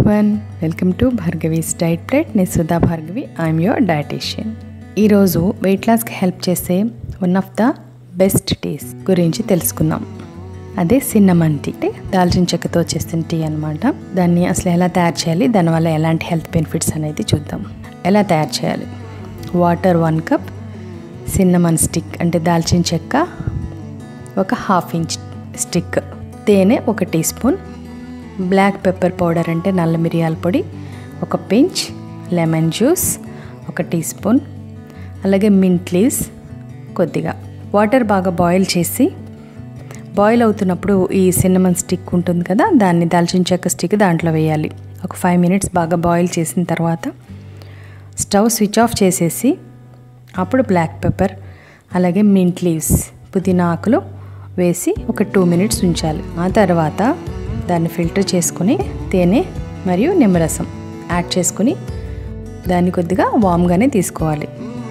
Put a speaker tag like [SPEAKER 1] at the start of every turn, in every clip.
[SPEAKER 1] everyone welcome to Bhargavi's diet plate నేను Sudha Bhargavi I'm your dietitian ఈరోజు weight లాస్కి హెల్ప్ చేసే one of the best teas గురించి తెలుసుకుందాం అదే సిన్నమన్ టీ అంటే దాల్చిన చెక్కతో చేసిన టీ అనమాట దాన్ని అసలు ఎలా తయారు చేయాలి దానివల్ల ఎలాంటి హెల్త్ బెనిఫిట్స్ అనేది చూద్దాం ఎలా తయారు చేయాలి water one cup cinnamon stick అంటే దాల్చిన చెక్క ఒక హాఫ్ ఇంచ్ స్టిక్ తేనె ఒక teaspoon black pepper powder అంటే నల్ల మిరియాల పొడి ఒక పించ్ లెమన్ జ్యూస్ ఒక టీ స్పూన్ అలాగే మింట్ లీవ్స్ కొద్దిగా వాటర్ బాగా బాయిల్ చేసి బాయిల్ అవుతున్నప్పుడు ఈ సిన్నమన్ స్టిక్ ఉంటుంది కదా దాన్ని దాల్చిన చెక్క స్టిక్ దాంట్లో వేయాలి ఒక ఫైవ్ మినిట్స్ బాగా బాయిల్ చేసిన తర్వాత స్టవ్ స్విచ్ ఆఫ్ చేసేసి అప్పుడు బ్లాక్ పెప్పర్ అలాగే మింట్ లీవ్స్ పుదీనా ఆకులు వేసి ఒక టూ మినిట్స్ ఉంచాలి ఆ తర్వాత దాన్ని ఫిల్టర్ చేసుకుని తేనె మరియు నిమ్మరసం యాడ్ చేసుకుని దాన్ని కొద్దిగా వామ్గానే తీసుకోవాలి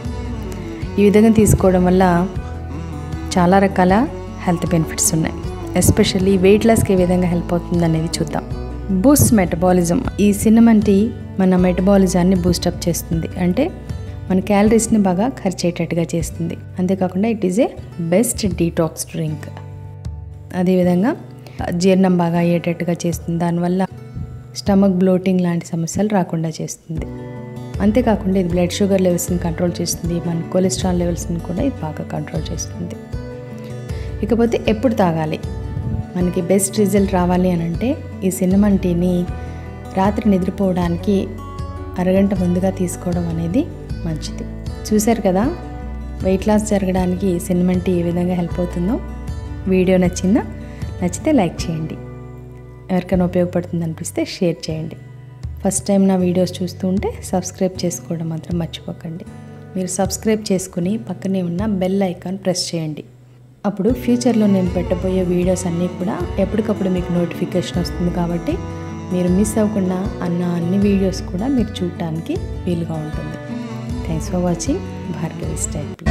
[SPEAKER 1] ఈ విధంగా తీసుకోవడం వల్ల చాలా రకాల హెల్త్ బెనిఫిట్స్ ఉన్నాయి ఎస్పెషల్లీ వెయిట్ లాస్కి ఏ విధంగా హెల్ప్ అవుతుంది అనేది చూద్దాం బూస్ట్ మెటబాలిజం ఈ సినిమన్ టీ మన మెటబాలిజాన్ని బూస్టప్ చేస్తుంది అంటే మన క్యాలరీస్ని బాగా ఖర్చు అయ్యేటట్టుగా చేస్తుంది అంతేకాకుండా it is a best detox drink అదేవిధంగా జీర్ణం బాగా అయ్యేటట్టుగా చేస్తుంది దానివల్ల స్టమక్ బ్లోటింగ్ లాంటి సమస్యలు రాకుండా చేస్తుంది అంతేకాకుండా ఇది బ్లడ్ షుగర్ లెవెల్స్ని కంట్రోల్ చేస్తుంది మన కొలెస్ట్రాల్ లెవెల్స్ని కూడా ఇది బాగా కంట్రోల్ చేస్తుంది ఇకపోతే ఎప్పుడు తాగాలి మనకి బెస్ట్ రిజల్ట్ రావాలి అని అంటే ఈ సినిమన్ టీని రాత్రి నిద్రపోవడానికి అరగంట ముందుగా తీసుకోవడం అనేది మంచిది చూశారు కదా వెయిట్ లాస్ జరగడానికి సినిమన్ టీ ఏ విధంగా హెల్ప్ అవుతుందో వీడియో నచ్చిందా నచ్చితే లైక్ చేయండి ఎవరికైనా ఉపయోగపడుతుంది అనిపిస్తే షేర్ చేయండి ఫస్ట్ టైం నా వీడియోస్ చూస్తూ ఉంటే సబ్స్క్రైబ్ చేసుకోవడం మాత్రం మర్చిపోకండి మీరు సబ్స్క్రైబ్ చేసుకుని పక్కనే ఉన్న బెల్ ఐకాన్ ప్రెస్ చేయండి అప్పుడు ఫ్యూచర్లో నేను పెట్టబోయే వీడియోస్ అన్నీ కూడా ఎప్పటికప్పుడు మీకు నోటిఫికేషన్ వస్తుంది కాబట్టి మీరు మిస్ అవ్వకుండా అన్న అన్ని వీడియోస్ కూడా మీరు చూడటానికి వీలుగా ఉంటుంది thanks for watching Bhargavi style